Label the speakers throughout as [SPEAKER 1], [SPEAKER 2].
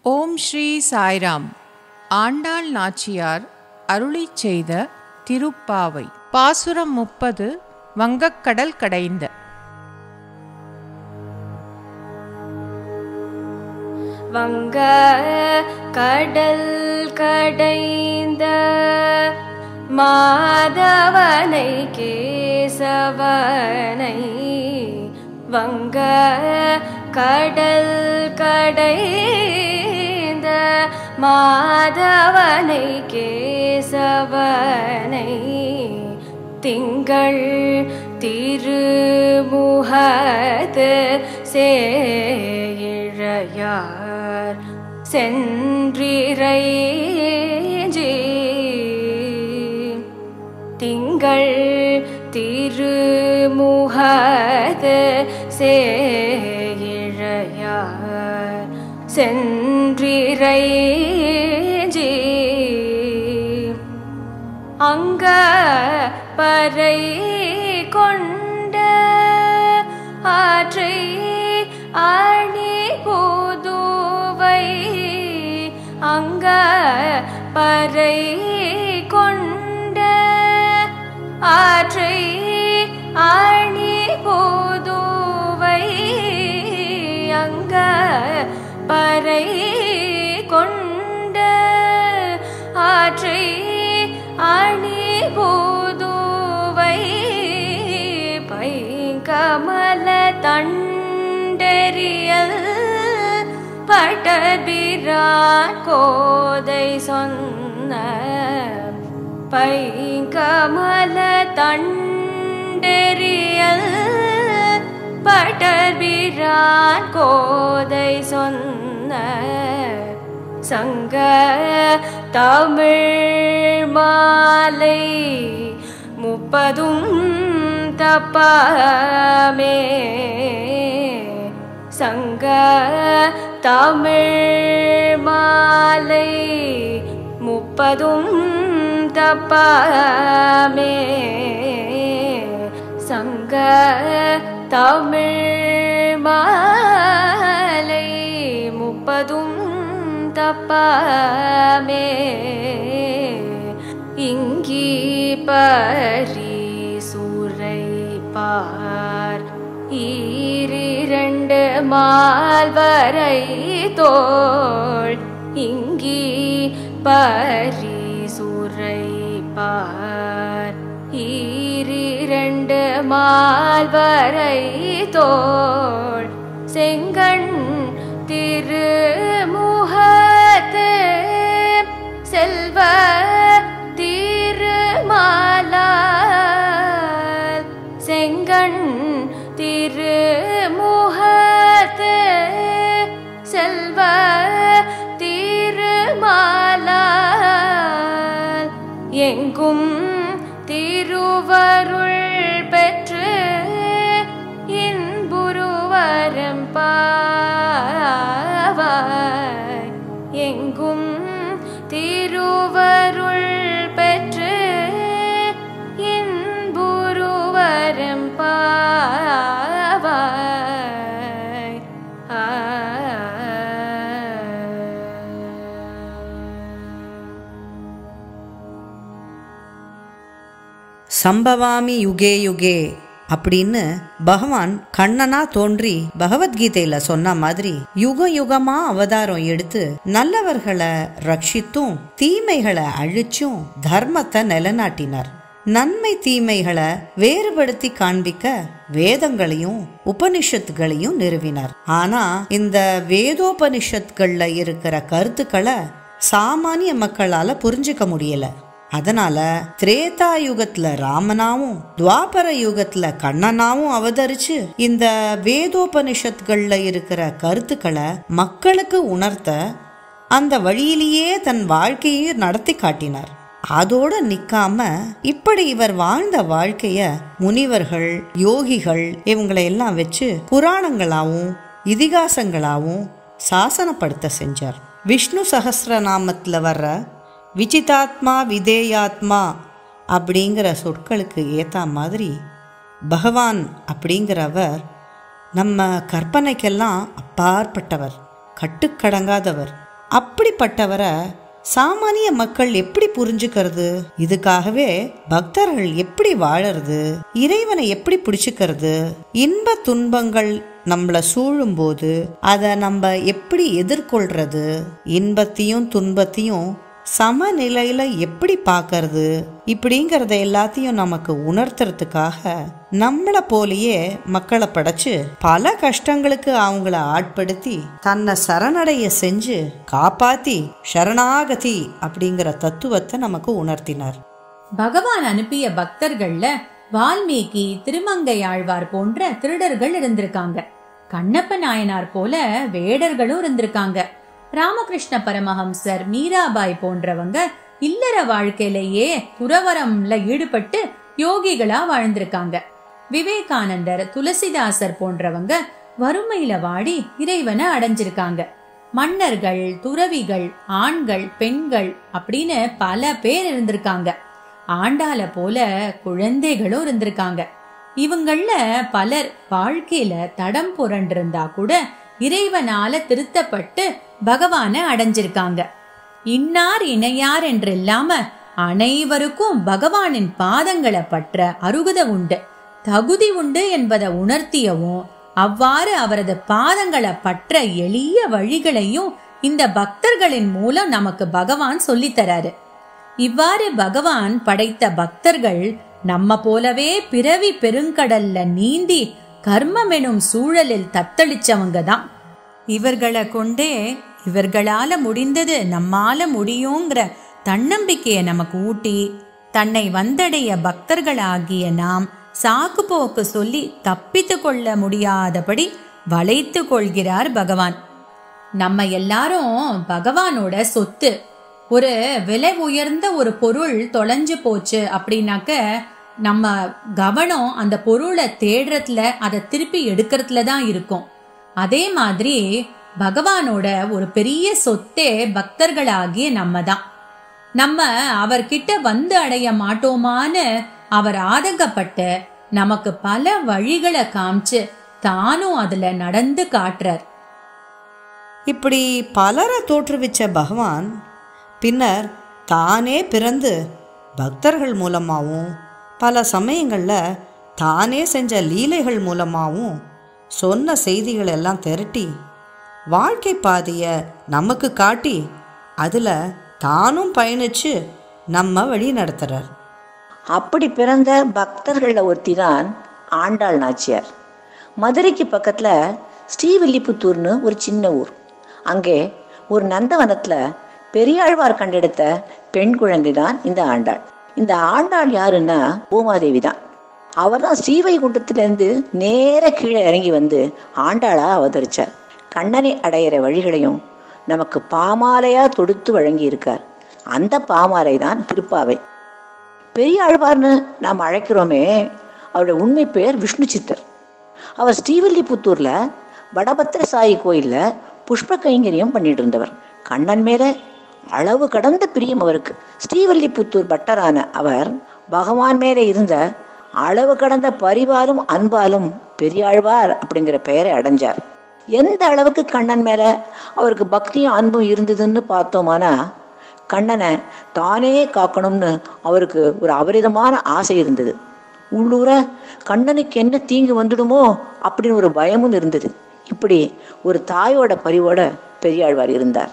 [SPEAKER 1] ஓம் ஸ்ரீ சாய்ராம் ஆண்டாள் நாச்சியார் அருளிச் செய்த திருப்பாவை பாசுரம் முப்பது வங்கக்கடல் கடைந்த
[SPEAKER 2] வங்க கடல் கடைந்த மாதவனை கேசவனை வங்க கடல் கடைந்த மாதவனை கேசவனை திங்கள் திருமுகத்து சேயிழையார் சென்றிரைஞ்சி திங்கள் திருமுகத்து சேயிழையார் சென்றிரைஞ்சி அங்க பறை கொண்ட ஆற்றை அணி புதுவை அங்க பறை கொண்ட ஆற்றை அணி புதுவை அங்க பறை கொண்ட ஆற்றை அணி புதுவை பைங்கமல தண்டெறியல் பட்டபிரான் கோதை சொன்ன பைங்கமல தண்டெறியல் பட்டபிரான் கோதை சொன்ன சங்க தமிழ் மாலை முப்பதும் தப்பாமே சங்க தமிழ் மாலை முப்பதும் தப்பாமே சங்க தமிழ் மாலை முப்பதும் தப்பாமே இங்கி பரி சூரை பார் ஈரிரண்டு மால்வரை தோள் இங்கி பரி சூரை பார் ஈரிரண்டு மால்வரை தோள் செங்கண் திருமுகத்து செல்வ திருமாலால் செங்கண் திருமுகத்து செல்வ திருமாலால் எங்கும் திருவருள் பெற்று இன்புருவரம் பாவாய் எங்கும் திருவருள் பெற்று இன்புருவரம் பாவாய் ஆ
[SPEAKER 3] சம்பவாமி யுகே யுகே அப்படின்னு பகவான் கண்ணனா தோன்றி பகவத்கீதையில சொன்ன மாதிரி யுக யுகமா அவதாரம் எடுத்து நல்லவர்களை ரட்சித்தும் தீமைகளை அழிச்சும் தர்மத்தை நிலநாட்டினார் நன்மை தீமைகளை வேறுபடுத்தி காண்பிக்க வேதங்களையும் உபனிஷத்துகளையும் நிறுவினார் ஆனா இந்த வேதோபனிஷத்துகள்ல இருக்கிற கருத்துக்களை சாமானிய மக்களால புரிஞ்சுக்க முடியல அதனால திரேதா யுகத்துல ராமனாவும் துவாபர யுகத்துல கண்ணனாவும் அவதரிச்சு இந்த வேதோபனிஷத்துகள்ல இருக்கிற கருத்துக்களை மக்களுக்கு உணர்த்த அந்த வழியிலேயே தன் வாழ்க்கையை நடத்தி காட்டினார் அதோட நிக்காம இப்படி இவர் வாழ்ந்த வாழ்க்கைய முனிவர்கள் யோகிகள் இவங்களை எல்லாம் வச்சு புராணங்களாவும் இதிகாசங்களாவும் சாசனப்படுத்த செஞ்சார் விஷ்ணு சகஸ்ரநாமத்துல வர்ற விசிதாத்மா விதேயாத்மா அப்படிங்கிற சொற்களுக்கு ஏத்த மாதிரி பகவான் அப்படிங்கிறவர் நம்ம கற்பனைக்கெல்லாம் அப்பாற்பட்டவர் கட்டுக்கடங்காதவர் அப்படிப்பட்டவரை சாமானிய மக்கள் எப்படி புரிஞ்சுக்கிறது இதுக்காகவே பக்தர்கள் எப்படி வாழறது இறைவனை எப்படி பிடிச்சுக்கிறது இன்ப துன்பங்கள் நம்மள சூழும்போது அதை நம்ம எப்படி எதிர்கொள்றது இன்பத்தையும் துன்பத்தையும் சமநிலையில எப்படி பார்க்கறது இப்படிங்கிறத எல்லாத்தையும் நமக்கு உணர்த்துறதுக்காக நம்மளை போலயே மக்களை படைச்சு பல கஷ்டங்களுக்கு அவங்கள ஆட்படுத்தி தன்னை சரணடைய செஞ்சு காப்பாத்தி சரணாகதி அப்படிங்கிற தத்துவத்தை நமக்கு உணர்த்தினார்
[SPEAKER 4] பகவான் அனுப்பிய பக்தர்கள்ல வால்மீகி திருமங்கை ஆழ்வார் போன்ற திருடர்கள் இருந்திருக்காங்க கண்ணப்ப நாயனார் போல வேடர்களும் இருந்திருக்காங்க ராமகிருஷ்ண பரமஹம்சர் மீராபாய் போன்றவங்க இல்லற வாழ்க்கையிலேயே துறவரம்ல ஈடுபட்டு யோகிகளா வாழ்ந்திருக்காங்க விவேகானந்தர் துளசிதாசர் போன்றவங்க வறுமையில வாடி இறைவனை அடைஞ்சிருக்காங்க மன்னர்கள் துறவிகள் ஆண்கள் பெண்கள் அப்படின்னு பல பேர் இருந்திருக்காங்க ஆண்டால போல குழந்தைகளும் இருந்திருக்காங்க இவங்கள பலர் வாழ்க்கையில தடம் புரண்டிருந்தா கூட இறைவனால திருத்தப்பட்டு பகவான அடைஞ்சிருக்காங்க இன்னார் இணையார் என்று இல்லாம அனைவருக்கும் பகவானின் பாதங்களை பற்ற அருகதை உண்டு தகுதி உண்டு என்பதை உணர்த்தியவும் அவ்வாறு அவரது பாதங்களை பற்ற எளிய வழிகளையும் இந்த பக்தர்களின் மூலம் நமக்கு பகவான் சொல்லித் தராரு இவ்வாறு பகவான் படைத்த பக்தர்கள் நம்ம போலவே பிறவி பெருங்கடல்ல நீந்தி கர்மமெனும் சூழலில் தத்தளிச்சவங்க தான் இவர்களை கொண்டே இவர்களால முடிந்தது நம்மால முடியுங்கிற தன்னம்பிக்கையை நமக்கு ஊட்டி தன்னை வந்தடைய பக்தர்களாகிய நாம் சாக்கு போக்கு சொல்லி தப்பித்து கொள்ள முடியாதபடி வளைத்து கொள்கிறார் பகவான் நம்ம எல்லாரும் பகவானோட சொத்து ஒரு விலை உயர்ந்த ஒரு பொருள் தொலைஞ்சு போச்சு அப்படின்னாக்க நம்ம கவனம் அந்த பொருளை தேடுறதுல அதை திருப்பி எடுக்கிறதுல தான் இருக்கும் அதே மாதிரி பகவானோட ஒரு பெரிய சொத்தே பக்தர்களாகிய நம்ம தான் நம்ம அவர்கிட்ட வந்து அடைய மாட்டோமான்னு அவர் ஆதங்கப்பட்டு நமக்கு பல வழிகளை காமிச்சு தானும் அதுல நடந்து காட்டுறார்
[SPEAKER 3] இப்படி பலரை தோற்றுவிச்ச பகவான் பின்னர் தானே பிறந்து பக்தர்கள் மூலமாகவும் பல சமயங்களில் தானே செஞ்ச லீலைகள் மூலமாகவும் சொன்ன செய்திகள் எல்லாம் திரட்டி வாழ்க்கை பாதையை நமக்கு காட்டி அதில் தானும் பயணிச்சு நம்ம வழி நடத்துகிறார்
[SPEAKER 5] அப்படி பிறந்த பக்தர்களில் ஒருத்தி தான் ஆண்டாள் நாச்சியார் மதுரைக்கு பக்கத்தில் ஸ்ரீவில்லிபுத்தூர்னு ஒரு சின்ன ஊர் அங்கே ஒரு நந்தவனத்தில் பெரியாழ்வார் கண்டெடுத்த பெண் குழந்தை தான் இந்த ஆண்டாள் இந்த ஆண்டாள் யாருன்னா பூமாதேவி தான் அவர் தான் ஸ்ரீவைகுண்டத்திலேருந்து நேர கீழே இறங்கி வந்து ஆண்டாளா அவதரிச்சார் கண்ணனை அடையிற வழிகளையும் நமக்கு பாமாலையா தொடுத்து வழங்கி இருக்கார் அந்த பாமாலை தான் திருப்பாவை பெரியாழ்வார்னு நாம் அழைக்கிறோமே அவருடைய உண்மை பெயர் விஷ்ணு சித்தர் அவர் ஸ்ரீவில்லிபுத்தூர்ல வடபத்திர சாயி கோயில்ல புஷ்ப கைங்கரியம் பண்ணிட்டு இருந்தவர் கண்ணன் மேல அளவு கடந்த பிரியம் அவருக்கு ஸ்ரீவில்லிபுத்தூர் பட்டரான அவர் பகவான் மேலே இருந்த அளவு கடந்த பரிவாலும் அன்பாலும் பெரியாழ்வார் அப்படிங்கிற பெயரை அடைஞ்சார் எந்த அளவுக்கு கண்ணன் மேல அவருக்கு பக்தியும் அன்பும் இருந்ததுன்னு பார்த்தோமானா கண்ணனை தானே காக்கணும்னு அவருக்கு ஒரு அபரிதமான ஆசை இருந்தது உள்ளூர கண்ணனுக்கு என்ன தீங்கு வந்துடுமோ அப்படின்னு ஒரு பயமும் இருந்தது இப்படி ஒரு தாயோட பரிவோட பெரியாழ்வார் இருந்தார்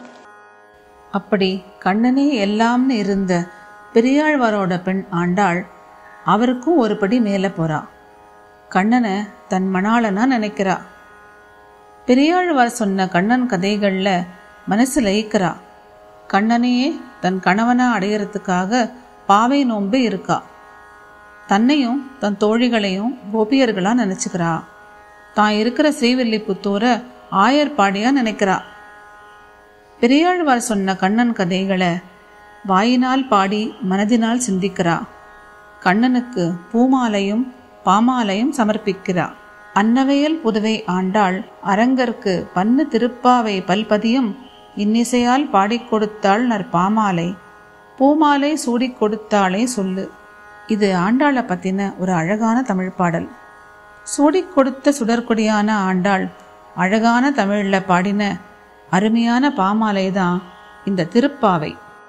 [SPEAKER 6] அப்படி கண்ணனே எல்லாம்னு இருந்த பெரியாழ்வாரோட பெண் ஆண்டாள் அவருக்கும் ஒரு படி மேலே போறா கண்ணனை தன் மணாளனா நினைக்கிறா பெரியாழ்வார் சொன்ன கண்ணன் கதைகள்ல மனசு லயிக்கிறா கண்ணனையே தன் கணவனா அடையறதுக்காக பாவை நோன்பு இருக்கா தன்னையும் தன் தோழிகளையும் கோபியர்களா நினைச்சுக்கிறா தான் இருக்கிற ஸ்ரீவில்லிபுத்தூரை ஆயர்பாடியா நினைக்கிறா பெரியாழ்வார் சொன்ன கண்ணன் கதைகளை வாயினால் பாடி மனதினால் சிந்திக்கிறா கண்ணனுக்கு பூமாலையும் பாமாலையும் சமர்ப்பிக்கிறா அன்னவையல் புதுவை ஆண்டாள் அரங்கற்கு பன்னு திருப்பாவை பல்பதியும் இன்னிசையால் பாடிக் கொடுத்தாள் நற் பாமாலை பூமாலை சூடிக் கொடுத்தாளே சொல்லு இது ஆண்டாளை பத்தின ஒரு அழகான தமிழ் பாடல் சூடிக் கொடுத்த சுடற்கொடியான ஆண்டாள் அழகான தமிழ்ல பாடின அருமையான பாமாலை தான் இந்த திருப்பாவை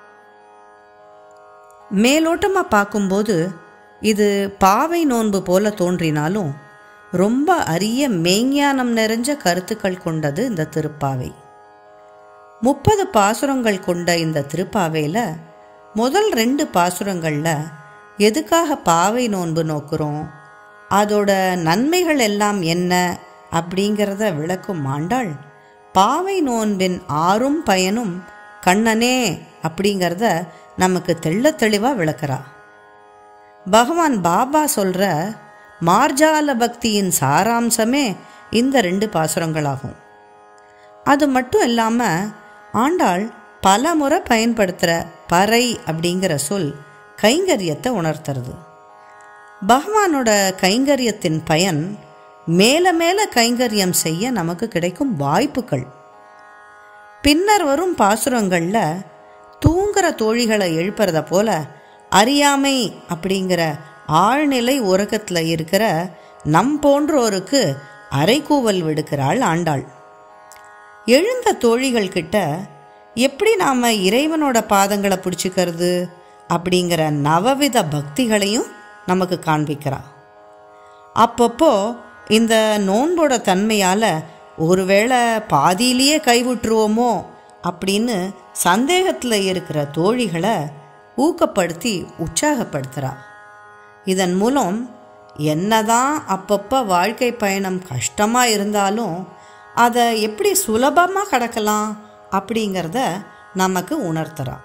[SPEAKER 3] மேலோட்டமாக பார்க்கும்போது இது பாவை நோன்பு போல தோன்றினாலும் ரொம்ப அரிய மெய்ஞானம் நிறைஞ்ச கருத்துக்கள் கொண்டது இந்த திருப்பாவை முப்பது பாசுரங்கள் கொண்ட இந்த திருப்பாவையில் முதல் ரெண்டு பாசுரங்களில் எதுக்காக பாவை நோன்பு நோக்குறோம் அதோட நன்மைகள் எல்லாம் என்ன அப்படிங்கிறத விளக்கும் ஆண்டாள் பாவை நோன்பின் ஆறும் பயனும் கண்ணனே அப்படிங்கிறத நமக்கு தெள்ள தெளிவாக விளக்குறா பகவான் பாபா சொல்கிற மார்ஜால பக்தியின் சாராம்சமே இந்த ரெண்டு பாசுரங்களாகும் அது மட்டும் இல்லாமல் ஆண்டாள் பல முறை பயன்படுத்துகிற பறை அப்படிங்கிற சொல் கைங்கரியத்தை உணர்த்துறது பகவானோட கைங்கரியத்தின் பயன் மேல மேல கைங்கரியம் செய்ய நமக்கு கிடைக்கும் வாய்ப்புகள் பின்னர் வரும் பாசுரங்களில் தூங்குற தோழிகளை எழுப்புறத போல அறியாமை அப்படிங்கிற ஆழ்நிலை உறக்கத்தில் இருக்கிற நம் போன்றோருக்கு அரைக்கூவல் விடுக்கிறாள் ஆண்டாள் எழுந்த தோழிகள் கிட்ட எப்படி நாம் இறைவனோட பாதங்களை பிடிச்சிக்கிறது அப்படிங்கிற நவவித பக்திகளையும் நமக்கு காண்பிக்கிறா அப்பப்போ இந்த நோன்போட தன்மையால் ஒருவேளை பாதியிலேயே கைவிட்டுருவோமோ அப்படின்னு சந்தேகத்தில் இருக்கிற தோழிகளை ஊக்கப்படுத்தி உற்சாகப்படுத்துகிறா இதன் மூலம் என்னதான் அப்பப்போ வாழ்க்கை பயணம் கஷ்டமாக இருந்தாலும் அதை எப்படி சுலபமாக கடக்கலாம் அப்படிங்கிறத நமக்கு உணர்த்துறா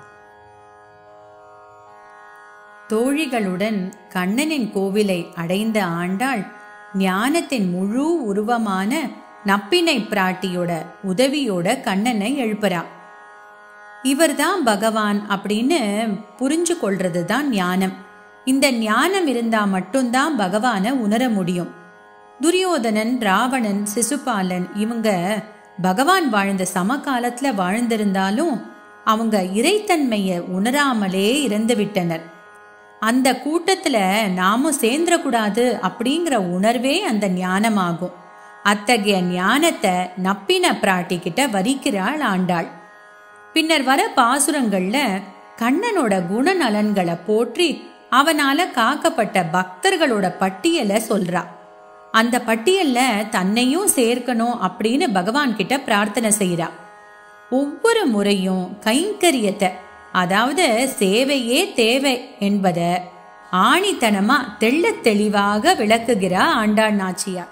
[SPEAKER 4] தோழிகளுடன் கண்ணனின் கோவிலை அடைந்த ஆண்டாள் ஞானத்தின் முழு உருவமான நப்பினை பிராட்டியோட உதவியோட கண்ணனை எழுப்புறா இவர்தான் பகவான் அப்படின்னு புரிஞ்சு கொள்றது தான் ஞானம் இந்த ஞானம் இருந்தா மட்டும்தான் பகவானை உணர முடியும் துரியோதனன் ராவணன் சிசுபாலன் இவங்க பகவான் வாழ்ந்த சமகாலத்துல வாழ்ந்திருந்தாலும் அவங்க இறைத்தன்மைய உணராமலே இறந்து விட்டனர் அந்த கூட்டத்துல நாமும் சேர்ந்துடக்கூடாது அப்படிங்கிற உணர்வே அந்த ஞானமாகும் அத்தகைய ஞானத்தை நப்பின பிராட்டி கிட்ட வரிக்கிறாள் ஆண்டாள் பின்னர் வர பாசுரங்கள்ல கண்ணனோட குணநலன்களை போற்றி அவனால காக்கப்பட்ட பக்தர்களோட பட்டியலை சொல்றா அந்த பட்டியல்ல தன்னையும் சேர்க்கணும் அப்படின்னு பகவான் கிட்ட பிரார்த்தனை செய்றா ஒவ்வொரு முறையும் கைங்கரியத்தை அதாவது சேவையே தேவை என்பதை ஆணித்தனமா தெள்ளத் தெளிவாக விளக்குகிறா ஆண்டாள் நாச்சியார்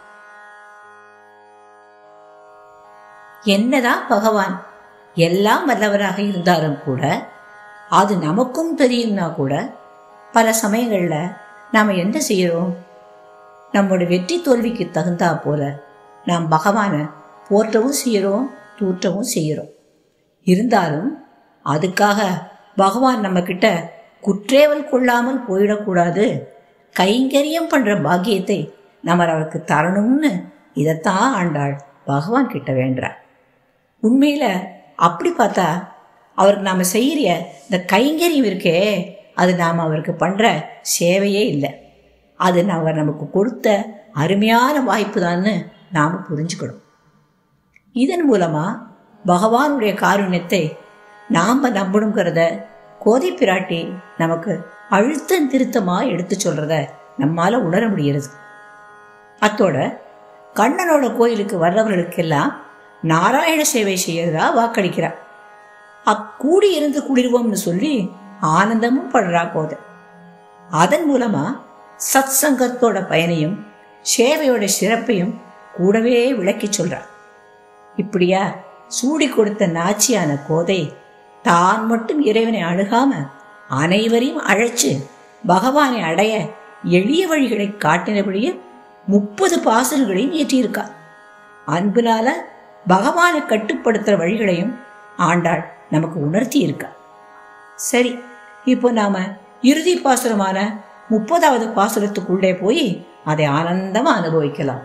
[SPEAKER 5] என்னதான் பகவான் எல்லாம் வல்லவராக இருந்தாலும் கூட அது நமக்கும் தெரியும்னா கூட பல சமயங்கள்ல நாம என்ன செய்யறோம் நம்மளோட வெற்றி தோல்விக்கு தகுந்தா போல நாம் பகவானை போற்றவும் செய்யறோம் தூற்றவும் செய்யறோம் இருந்தாலும் அதுக்காக பகவான் நம்ம கிட்ட குற்றேவல் கொள்ளாமல் போயிடக்கூடாது கைங்கரியம் பண்ற பாக்கியத்தை நம்ம அவருக்கு தரணும்னு இதைத்தான் ஆண்டாள் பகவான் கிட்ட வேண்டுறார் உண்மையில அப்படி பார்த்தா அவருக்கு நாம செய்கிற இந்த கைங்கரியம் இருக்கே அது நாம் அவருக்கு பண்ற சேவையே இல்லை அது அவர் நமக்கு கொடுத்த அருமையான வாய்ப்பு தான்னு நாம் புரிஞ்சுக்கணும் இதன் மூலமா பகவானுடைய காருண்யத்தை நாம் நம்பணுங்கிறத கோதை பிராட்டி நமக்கு அழுத்தம் திருத்தமா எடுத்து சொல்றத நம்மால உணர முடிகிறது அத்தோட கண்ணனோட கோயிலுக்கு வர்றவர்களுக்கெல்லாம் நாராயண சேவை செய்யறதா வாக்களிக்கிறா அக்கூடி இருந்து குளிர்வோம்னு சொல்லி ஆனந்தமும் படுறா கோதை அதன் மூலமா சத் சங்கத்தோட பயனையும் சேவையோட சிறப்பையும் கூடவே விளக்கி சொல்றா இப்படியா சூடி கொடுத்த நாச்சியான கோதை தான் மட்டும் இறைவனை அணுகாம அனைவரையும் அழைச்சு பகவானை அடைய எளிய வழிகளை காட்டினபடியே முப்பது பாசல்களையும் ஏற்றியிருக்கா அன்புனால பகவானை கட்டுப்படுத்துற வழிகளையும் ஆண்டாள் நமக்கு உணர்த்தி இருக்கா சரி இப்போ நாம இறுதி பாசுரமான முப்பதாவது பாசுரத்துக்குள்ளே போய் அதை ஆனந்தமா அனுபவிக்கலாம்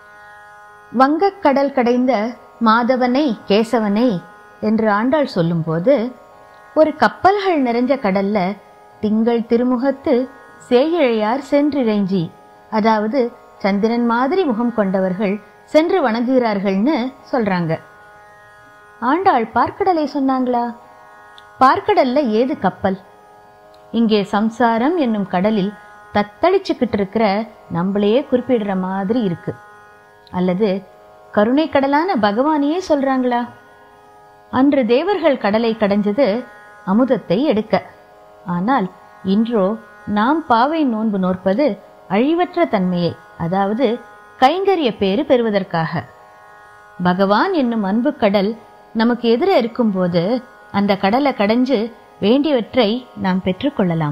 [SPEAKER 7] வங்கக் கடல் கடைந்த மாதவனை கேசவனை என்று ஆண்டாள் சொல்லும்போது ஒரு கப்பல்கள் நிறைஞ்ச கடல்ல திங்கள் திருமுகத்து சேயிழையார் சென்றிறைஞ்சி அதாவது சந்திரன் மாதிரி முகம் கொண்டவர்கள் சென்று வணங்குகிறார்கள்னு சொல்றாங்க ஆண்டாள் பார்க்கடலை சொன்னாங்களா பார்க்கடல்ல ஏது கப்பல் இங்கே சம்சாரம் என்னும் கடலில் தத்தளிச்சுக்கிட்டு இருக்கிற நம்மளையே குறிப்பிடுற மாதிரி இருக்கு அல்லது கருணை கடலான பகவானையே சொல்றாங்களா அன்று தேவர்கள் கடலை கடைஞ்சது அமுதத்தை எடுக்க ஆனால் இன்றோ நாம் பாவை நோன்பு நோற்பது அழிவற்ற தன்மையை அதாவது கைங்கரிய பேறு பெறுவதற்காக பகவான் என்னும் அன்பு கடல் நமக்கு எதிர இருக்கும்போது அந்த கடலை கடைஞ்சு வேண்டியவற்றை நாம் பெற்றுக்கொள்ளலாம்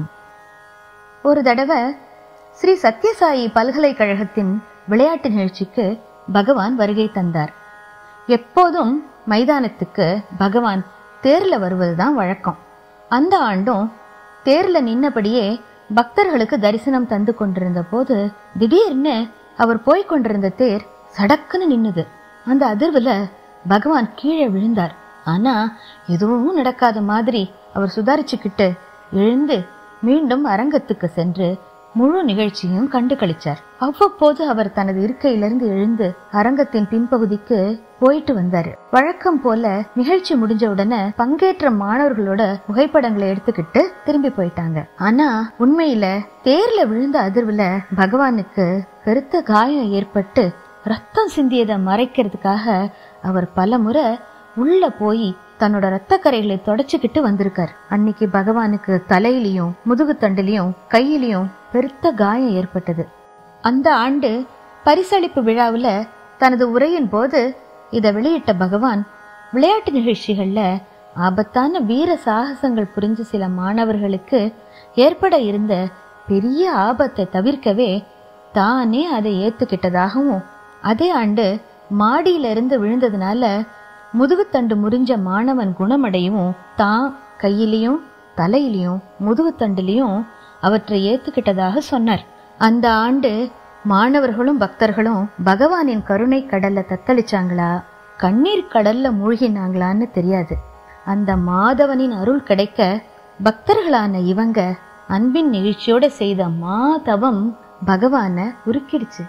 [SPEAKER 7] ஒரு தடவை ஸ்ரீ சத்யசாயி பல்கலைக்கழகத்தின் விளையாட்டு நிகழ்ச்சிக்கு பகவான் வருகை தந்தார் எப்போதும் மைதானத்துக்கு பகவான் தேர்ல வருவதுதான் வழக்கம் அந்த ஆண்டும் தேர்ல நின்னபடியே பக்தர்களுக்கு தரிசனம் தந்து கொண்டிருந்த போது திடீர்னு அவர் போய்க் கொண்டிருந்த தேர் சடக்குன்னு நின்னுது அந்த அதிர்வுல பகவான் கீழே விழுந்தார் ஆனா எதுவும் நடக்காத மாதிரி அவர் சுதாரிச்சுக்கிட்டு எழுந்து மீண்டும் அரங்கத்துக்கு சென்று முழு நிகழ்ச்சியும் கண்டு கழிச்சார் அவ்வப்போது அவர் தனது இருக்கையிலிருந்து எழுந்து அரங்கத்தின் பின்பகுதிக்கு போயிட்டு வந்தாரு வழக்கம் போல நிகழ்ச்சி முடிஞ்ச உடனே பங்கேற்ற மாணவர்களோட புகைப்படங்களை எடுத்துக்கிட்டு திரும்பி போயிட்டாங்க ஆனா உண்மையில தேர்ல விழுந்த அதிர்வுல பகவானுக்கு பெருத்த காயம் ஏற்பட்டு ரத்தம் சிந்தியதை மறைக்கிறதுக்காக அவர் பல முறை உள்ள போய் தன்னோட ரத்த கரைகளை தொடச்சுக்கிட்டு வந்திருக்கார் அன்னைக்கு பகவானுக்கு தலையிலையும் முதுகு தண்டிலையும் கையிலையும் பெருத்த காயம் ஏற்பட்டது அந்த ஆண்டு பரிசளிப்பு விழாவுல தனது உரையின் போது இதை வெளியிட்ட பகவான் விளையாட்டு நிகழ்ச்சிகள்ல ஆபத்தான வீர சாகசங்கள் புரிஞ்ச சில மாணவர்களுக்கு ஏற்பட இருந்த பெரிய ஆபத்தை தவிர்க்கவே தானே அதை ஏத்துக்கிட்டதாகவும் அதே ஆண்டு மாடியில இருந்து விழுந்ததுனால முதுகுத்தண்டு முறிஞ்ச மாணவன் குணமடையவும் தான் கையிலையும் தலையிலையும் முதுகுத்தண்டுலையும் அவற்றை ஏத்துக்கிட்டதாக சொன்னார் அந்த ஆண்டு மாணவர்களும் பக்தர்களும் பகவானின் கருணை கடல்ல தத்தளிச்சாங்களா கண்ணீர் கடல்ல மூழ்கினாங்களான்னு தெரியாது அந்த மாதவனின் அருள் கிடைக்க பக்தர்களான இவங்க அன்பின் நிகழ்ச்சியோட செய்த மாதவம் பகவான உருக்கிடுச்சு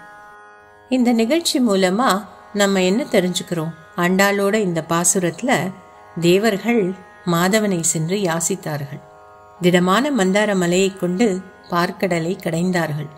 [SPEAKER 1] இந்த நிகழ்ச்சி மூலமா நம்ம என்ன தெரிஞ்சுக்கிறோம் ஆண்டாளோட இந்த பாசுரத்துல தேவர்கள் மாதவனை சென்று யாசித்தார்கள் திடமான மந்தார மலையை கொண்டு பார்க்கடலை கடைந்தார்கள்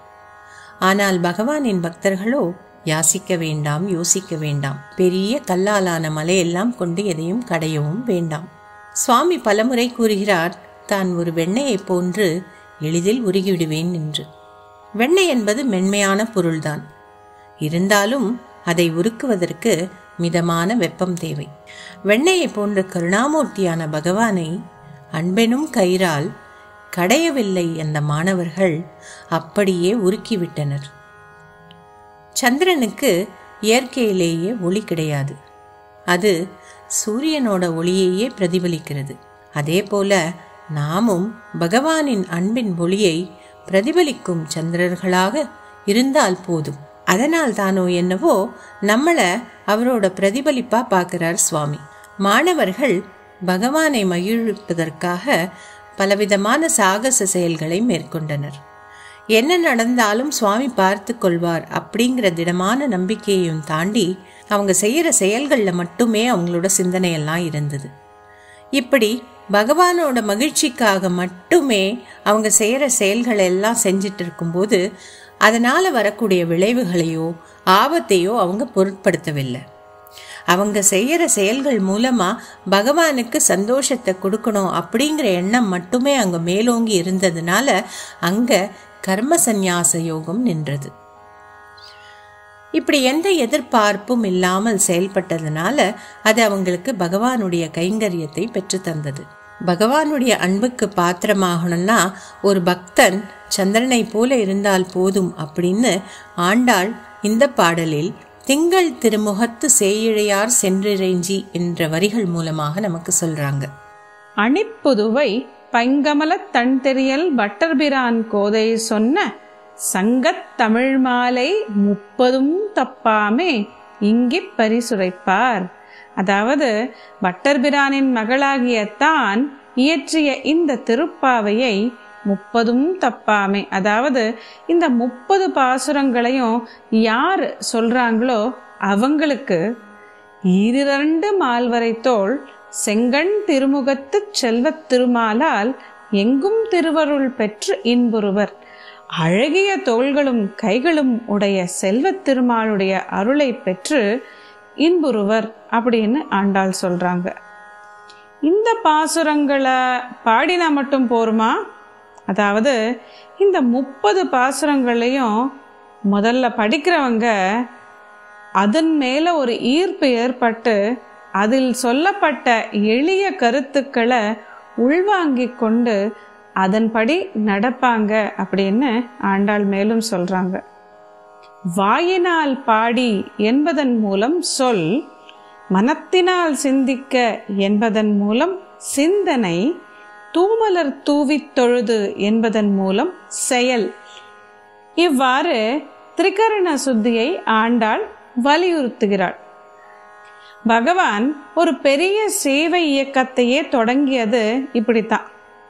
[SPEAKER 1] ஆனால் பகவானின் பக்தர்களோ யாசிக்க வேண்டாம் யோசிக்க வேண்டாம் பெரிய கல்லாலான மலையெல்லாம் கொண்டு எதையும் கடையவும் வேண்டாம் சுவாமி பலமுறை கூறுகிறார் தான் ஒரு வெண்ணெயைப் போன்று எளிதில் உருகிவிடுவேன் என்று வெண்ணெய் என்பது மென்மையான பொருள்தான் இருந்தாலும் அதை உருக்குவதற்கு மிதமான வெப்பம் தேவை வெண்ணெயை போன்ற கருணாமூர்த்தியான பகவானை அன்பெனும் கயிறால் கடையவில்லை அந்த மாணவர்கள் அப்படியே உருக்கிவிட்டனர் சந்திரனுக்கு இயற்கையிலேயே ஒளி கிடையாது அது சூரியனோட ஒளியையே பிரதிபலிக்கிறது அதே போல நாமும் பகவானின் அன்பின் ஒளியை பிரதிபலிக்கும் சந்திரர்களாக இருந்தால் போதும் அதனால் தானோ என்னவோ நம்மள அவரோட பிரதிபலிப்பா பார்க்கிறார் சுவாமி மாணவர்கள் பகவானை மகிழ்விப்பதற்காக பலவிதமான சாகச செயல்களை மேற்கொண்டனர் என்ன நடந்தாலும் சுவாமி பார்த்து கொள்வார் அப்படிங்கிற திடமான நம்பிக்கையையும் தாண்டி அவங்க செய்யற செயல்கள்ல மட்டுமே அவங்களோட சிந்தனையெல்லாம் இருந்தது இப்படி பகவானோட மகிழ்ச்சிக்காக மட்டுமே அவங்க செய்யற செயல்களை எல்லாம் செஞ்சிட்டு இருக்கும்போது அதனால வரக்கூடிய விளைவுகளையோ ஆபத்தையோ அவங்க பொருட்படுத்தவில்லை அவங்க செய்யற செயல்கள் மூலமா பகவானுக்கு சந்தோஷத்தை கொடுக்கணும் அப்படிங்கிற எண்ணம் மட்டுமே அங்க மேலோங்கி இருந்ததுனால அங்க கர்ம சந்நியாச யோகம் நின்றது இப்படி எந்த எதிர்பார்ப்பும் இல்லாமல் செயல்பட்டதுனால அது அவங்களுக்கு பகவானுடைய கைங்கரியத்தை பெற்று தந்தது பகவானுடைய அன்புக்கு பாத்திரமாகணும்னா ஒரு பக்தன் சந்திரனை போல இருந்தால் போதும் அப்படின்னு ஆண்டாள் இந்த பாடலில் திங்கள் திருமுகத்து சேயிழையார் சென்றிறைஞ்சி என்ற வரிகள் மூலமாக நமக்கு சொல்றாங்க
[SPEAKER 6] அணிப்புதுவை பைங்கமலத் தன்தெறியல் பட்டர்பிரான் கோதை சொன்ன சங்கத் தமிழ் மாலை முப்பதும் தப்பாமே இங்கிப் பரிசுரைப்பார் அதாவது பட்டர்பிரானின் மகளாகிய தான் இயற்றிய இந்த திருப்பாவையை முப்பதும் தப்பாமே அதாவது இந்த முப்பது பாசுரங்களையும் யார் சொல்றாங்களோ அவங்களுக்கு ஈரிரண்டு மால்வரை தோள் செங்கண் திருமுகத்துச் செல்வத் திருமாலால் எங்கும் திருவருள் பெற்று இன்புறுவர் அழகிய தோள்களும் கைகளும் உடைய செல்வத் திருமாலுடைய அருளை பெற்று இன்புறுவர் அப்படின்னு ஆண்டாள் சொல்றாங்க இந்த பாசுரங்களை பாடினா மட்டும் போருமா அதாவது இந்த முப்பது பாசுரங்களையும் முதல்ல படிக்கிறவங்க அதன் மேல ஒரு ஈர்ப்பு ஏற்பட்டு அதில் சொல்லப்பட்ட எளிய கருத்துக்களை உள்வாங்கிக் கொண்டு அதன்படி நடப்பாங்க அப்படின்னு ஆண்டாள் மேலும் சொல்றாங்க வாயினால் பாடி என்பதன் மூலம் சொல் மனத்தினால் சிந்திக்க என்பதன் மூலம் சிந்தனை தூமலர் தூவித் தொழுது என்பதன் மூலம் செயல் இவ்வாறு திரிகரண சுத்தியை ஆண்டாள் வலியுறுத்துகிறாள் பகவான் ஒரு பெரிய சேவை இயக்கத்தையே தொடங்கியது இப்படித்தான்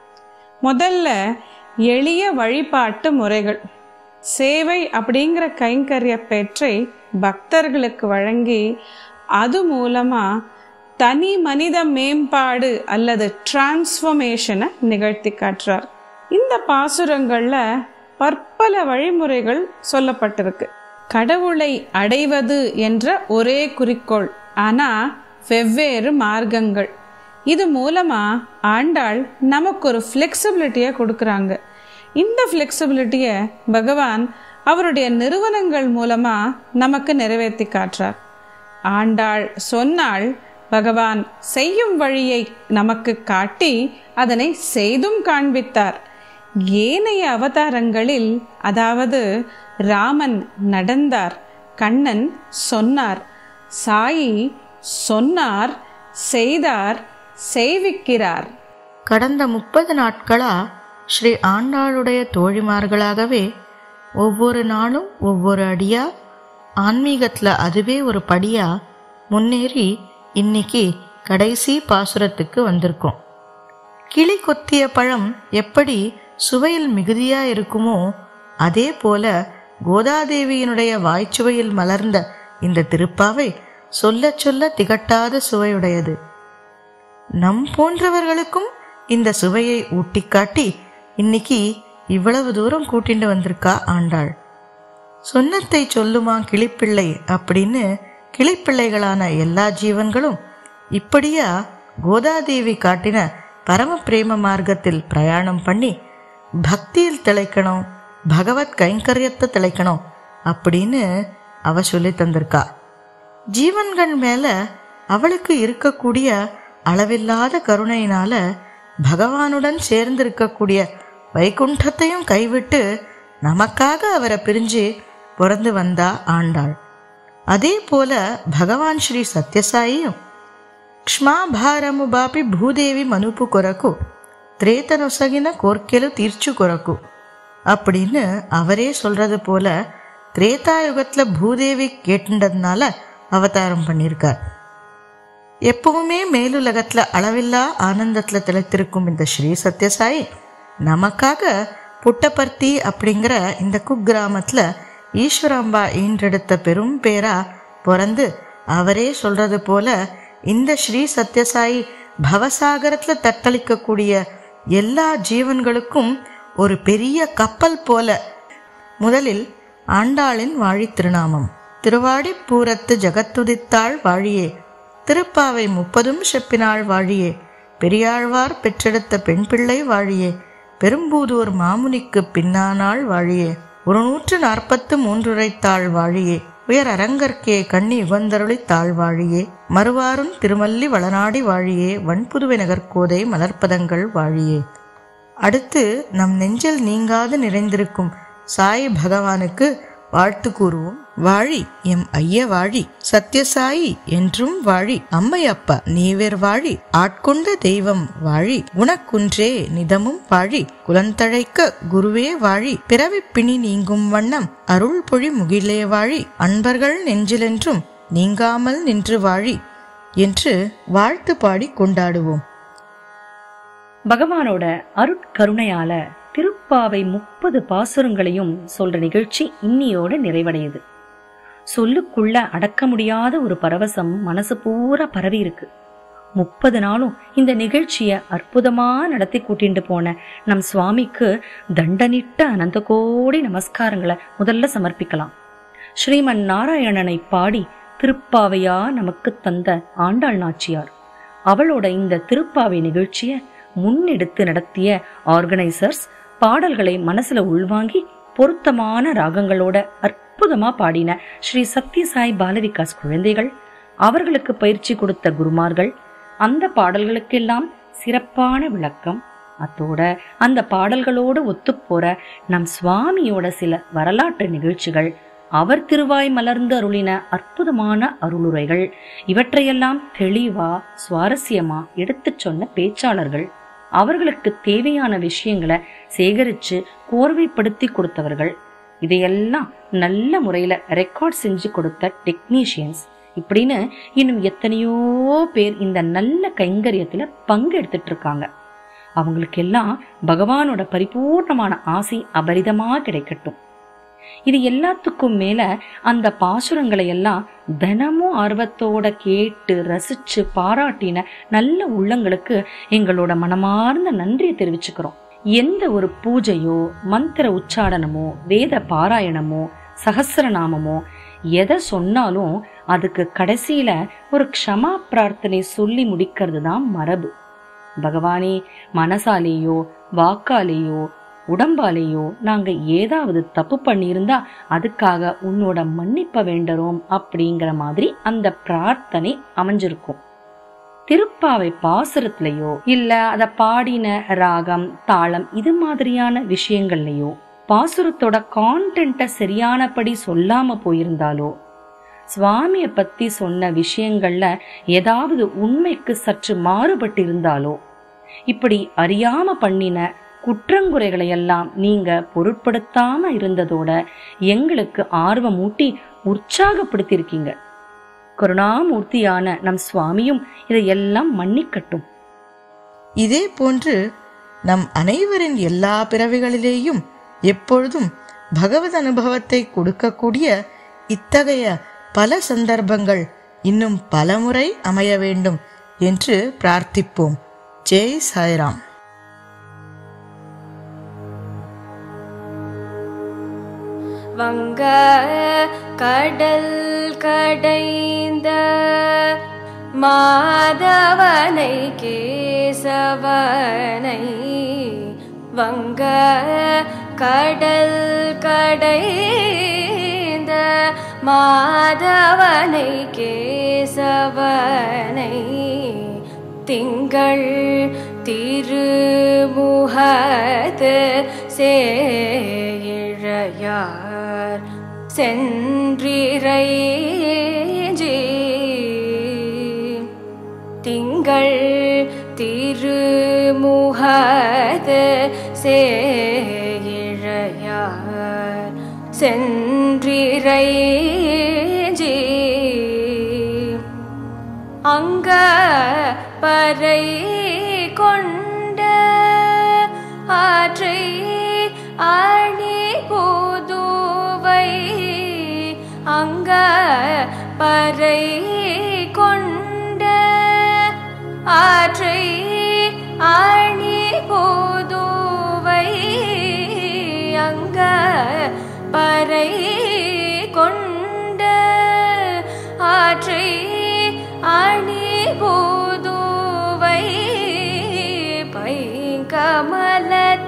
[SPEAKER 6] முதல்ல எளிய வழிபாட்டு முறைகள் சேவை அப்படிங்கிற கைங்கரிய பெற்றை பக்தர்களுக்கு வழங்கி அது மூலமா தனி மனித மேம்பாடு அல்லது டிரான்ஸ்ஃபர்மேஷனை நிகழ்த்தி காட்டுறார் இந்த பாசுரங்கள்ல பற்பல வழிமுறைகள் சொல்லப்பட்டிருக்கு கடவுளை அடைவது என்ற ஒரே குறிக்கோள் ஆனா வெவ்வேறு மார்க்கங்கள் இது மூலமா ஆண்டாள் நமக்கு ஒரு ஃப்ளெக்சிபிலிட்டியை கொடுக்குறாங்க இந்த ஃப்ளெக்சிபிலிட்டியை பகவான் அவருடைய நிறுவனங்கள் மூலமா நமக்கு நிறைவேற்றி காட்டுறார் ஆண்டாள் சொன்னாள் பகவான் செய்யும் வழியை நமக்கு காட்டி அதனை செய்தும் காண்பித்தார் ஏனைய அவதாரங்களில் அதாவது ராமன் நடந்தார் கண்ணன் சொன்னார் சாயி சொன்னார் செய்தார் செய்விக்கிறார்
[SPEAKER 8] கடந்த முப்பது நாட்களா ஸ்ரீ ஆண்டாளுடைய தோழிமார்களாகவே ஒவ்வொரு நாளும் ஒவ்வொரு அடியா ஆன்மீகத்துல அதுவே ஒரு படியா முன்னேறி இன்னைக்கு கடைசி பாசுரத்துக்கு வந்திருக்கோம் கிளி கொத்திய பழம் எப்படி சுவையில் மிகுதியா இருக்குமோ அதே போல கோதாதேவியினுடைய வாய்ச்சுவையில் மலர்ந்த இந்த திருப்பாவை சொல்ல சொல்ல திகட்டாத சுவையுடையது நம் போன்றவர்களுக்கும் இந்த சுவையை ஊட்டிக்காட்டி இன்னைக்கு இவ்வளவு தூரம் கூட்டிட்டு வந்திருக்கா ஆண்டாள் சொன்னத்தை சொல்லுமா கிளிப்பிள்ளை அப்படின்னு கிளிப்பிள்ளைகளான எல்லா ஜீவன்களும் இப்படியா கோதாதேவி காட்டின பரம பிரேம மார்க்கத்தில் பிரயாணம் பண்ணி பக்தியில் திளைக்கணும் பகவத் கைங்கரியத்தை திளைக்கணும் அப்படின்னு அவ சொல்லி தந்திருக்கா ஜீவன்கள் மேல அவளுக்கு இருக்கக்கூடிய அளவில்லாத கருணையினால பகவானுடன் சேர்ந்து இருக்கக்கூடிய வைகுண்டத்தையும் கைவிட்டு நமக்காக அவரை பிரிஞ்சு பிறந்து வந்தா ஆண்டாள் அதே போல பகவான் ஸ்ரீ సత్యసాయిயும் క్షమాభారము బాపి భూదేవి మనుపు కొరకు త్రేతనొసగిన కోర్కెలు తీర్చు కొరకు அப்படின்னு அவரே சொல்றது போல திரேதாயுகத்துல பூதேவி கேட்டுன்றதுனால அவதாரம் பண்ணியிருக்கார் எப்பவுமே மேலுலகத்துல அளவில்லா ஆனந்தத்துல திளைத்திருக்கும் இந்த ஸ்ரீ சத்யசாயி நமக்காக புட்டபர்த்தி அப்படிங்கிற இந்த குக்கிராமத்துல ஈஸ்வராம்பா ஈன்றெடுத்த பெரும் பேரா பிறந்து அவரே சொல்றது போல இந்த ஸ்ரீ சத்யசாயி பவசாகரத்துல தத்தளிக்கக்கூடிய எல்லா ஜீவன்களுக்கும் ஒரு பெரிய கப்பல் போல முதலில் ஆண்டாளின் வாழி திருநாமம் திருவாடிப்பூரத்து ஜகத்துதித்தாள் வாழியே திருப்பாவை முப்பதும் செப்பினாள் வாழியே பெரியாழ்வார் பெற்றெடுத்த பெண் பிள்ளை வாழியே பெரும்பூதூர் மாமுனிக்கு பின்னானாள் வாழியே ஒரு நூற்று நாற்பத்து மூன்றுரைத்தாள் வாழியே உயர் அரங்கற்கே கண்ணி உகந்தருளி தாழ்வாழியே மறுவாரும் திருமல்லி வளநாடி வாழியே வன்புதுவை நகர்கோதை மலர்ப்பதங்கள் வாழியே அடுத்து நம் நெஞ்சில் நீங்காது நிறைந்திருக்கும் சாய் பகவானுக்கு வாழ்த்து கூறுவோம் வாழி எம் ஐய வாழி சத்யசாயி என்றும் வாழி அம்மையப்பா நீவேர் வாழி ஆட்கொண்ட தெய்வம் வாழி உனக்குன்றே நிதமும் வாழி குலந்தழைக்க குருவே வாழி பிறவிப் பிணி நீங்கும் வண்ணம் அருள் பொழி முகிலே வாழி அன்பர்கள் நெஞ்சிலென்றும் நீங்காமல் நின்று வாழி என்று வாழ்த்து பாடி கொண்டாடுவோம்
[SPEAKER 9] பகவானோட அருட்கருணையால திருப்பாவை முப்பது பாசுரங்களையும் சொல்ற நிகழ்ச்சி இன்னியோட நிறைவடையுது சொல்லுக்குள்ள அடக்க முடியாத ஒரு பரவசம் மனசு பூரா பரவி இருக்கு முப்பது நாளும் இந்த நிகழ்ச்சிய அற்புதமா நடத்தி கூட்டிட்டு போன நம் சுவாமிக்கு தண்டனிட்ட அனந்த கோடி நமஸ்காரங்களை முதல்ல சமர்ப்பிக்கலாம் ஸ்ரீமன் நாராயணனை பாடி திருப்பாவையா நமக்கு தந்த ஆண்டாள் நாச்சியார் அவளோட இந்த திருப்பாவை நிகழ்ச்சிய முன்னெடுத்து நடத்திய ஆர்கனைசர்ஸ் பாடல்களை மனசுல உள்வாங்கி பொருத்தமான ராகங்களோட அற்புதமா பாடின ஸ்ரீ சத்யசாய் பாலவிகாஸ் குழந்தைகள் அவர்களுக்கு பயிற்சி கொடுத்த குருமார்கள் அந்த பாடல்களுக்கெல்லாம் சிறப்பான விளக்கம் அத்தோட அந்த பாடல்களோடு ஒத்துப்போற நம் சுவாமியோட சில வரலாற்று நிகழ்ச்சிகள் அவர் திருவாய் மலர்ந்து அருளின அற்புதமான அருளுரைகள் இவற்றையெல்லாம் தெளிவா சுவாரஸ்யமா எடுத்துச் சொன்ன பேச்சாளர்கள் அவர்களுக்கு தேவையான விஷயங்களை சேகரிச்சு கோர்வைப்படுத்தி கொடுத்தவர்கள் இதையெல்லாம் நல்ல முறையில ரெக்கார்ட் செஞ்சு கொடுத்த டெக்னீஷியன்ஸ் இப்படின்னு இன்னும் எத்தனையோ பேர் இந்த நல்ல கைங்கரியத்துல பங்கெடுத்துட்டு இருக்காங்க அவங்களுக்கு எல்லாம் பகவானோட பரிபூர்ணமான ஆசை அபரிதமா கிடைக்கட்டும் இது எல்லாத்துக்கும் மேல அந்த பாசுரங்களை எல்லாம் தினமும் ஆர்வத்தோட கேட்டு ரசிச்சு பாராட்டின நல்ல உள்ளங்களுக்கு எங்களோட மனமார்ந்த நன்றியை தெரிவிச்சுக்கிறோம் எந்த ஒரு பூஜையோ மந்திர உச்சாடனமோ வேத பாராயணமோ சகசிரநாமமோ எதை சொன்னாலும் அதுக்கு கடைசியில ஒரு க்ஷமா பிரார்த்தனை சொல்லி முடிக்கிறது தான் மரபு பகவானே மனசாலேயோ வாக்காலேயோ உடம்பாலேயோ நாங்க ஏதாவது தப்பு பண்ணியிருந்தா அதுக்காக உன்னோட மன்னிப்ப வேண்டறோம் அப்படிங்கிற மாதிரி அந்த பிரார்த்தனை அமைஞ்சிருக்கும் திருப்பாவை பாசுரத்திலேயோ இல்ல அத பாடின ராகம் தாளம் இது மாதிரியான விஷயங்கள்லயோ பாசுரத்தோட கான்டென்ட்ட சரியானபடி சொல்லாம போயிருந்தாலோ சுவாமிய பத்தி சொன்ன விஷயங்கள்ல ஏதாவது உண்மைக்கு சற்று மாறுபட்டு இருந்தாலோ இப்படி அறியாம பண்ணின குற்றங்குறைகளை எல்லாம் நீங்க பொருட்படுத்தாம இருந்ததோட எங்களுக்கு ஆர்வமூட்டி உற்சாகப்படுத்தியிருக்கீங்க கருணாமூர்த்தியான நம் சுவாமியும் இதையெல்லாம் மன்னிக்கட்டும்
[SPEAKER 8] இதே போன்று நம் அனைவரின் எல்லா பிறவிகளிலேயும் எப்பொழுதும் பகவத் அனுபவத்தை கொடுக்கக்கூடிய இத்தகைய பல சந்தர்ப்பங்கள் இன்னும் பலமுறை அமைய வேண்டும் என்று பிரார்த்திப்போம் ஜெய் சாய்ராம்
[SPEAKER 2] வங்க கடல் கடைந்த மாதவனை கேசவனை வங்க கடல் கடைந்த மாதவனை கேசவனை திங்கள் திருமுகத்து சேழையார் சென்றிரைஞ்சி திங்கள் திருமுகத்து சேழையார் சென்றிரைஞ்சி அங்க பறை கொண்ட ஆற்றை அணி புதுவை அங்க பறை கொண்ட ஆற்றை அணி புதுவை அங்க பறை கொண்ட ஆற்றை அணி புதுவை பைங்கமல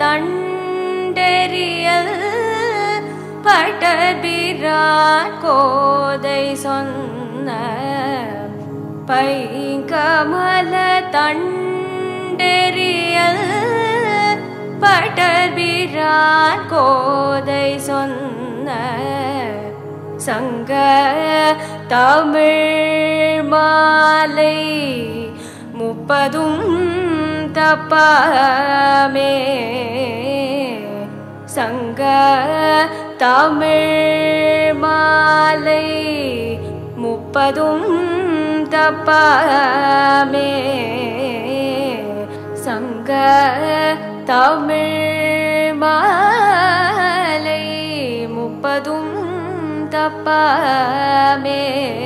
[SPEAKER 2] தண்டெறியல் பட்டபிரான் கோதை சொன்ன பைங்கமல தண்டெறியல் பட்டபிரான் கோதை சொன்ன சங்க தமிழ் மாலை முப்பதும் தப்பாமே சங்க தமிழ் மாலை முப்பதும் தப்பாமே சங்க தமிழ் மாலை முப்பதும் தப்பாமே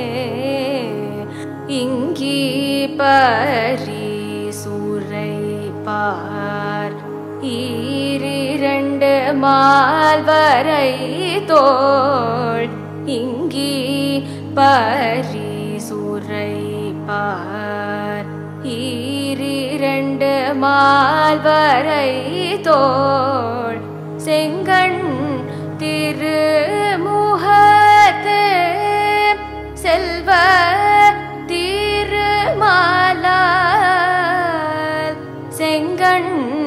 [SPEAKER 2] இங்கி பரி சூரை பார் ஈரிரண்டு மால்வரை தோள் இங்கி பரி சூரை பார் ஈரிரண்டு மால்வரை தோள் செங்கண் திருமுகத்து செல்வ திருமாலால் செங்கண்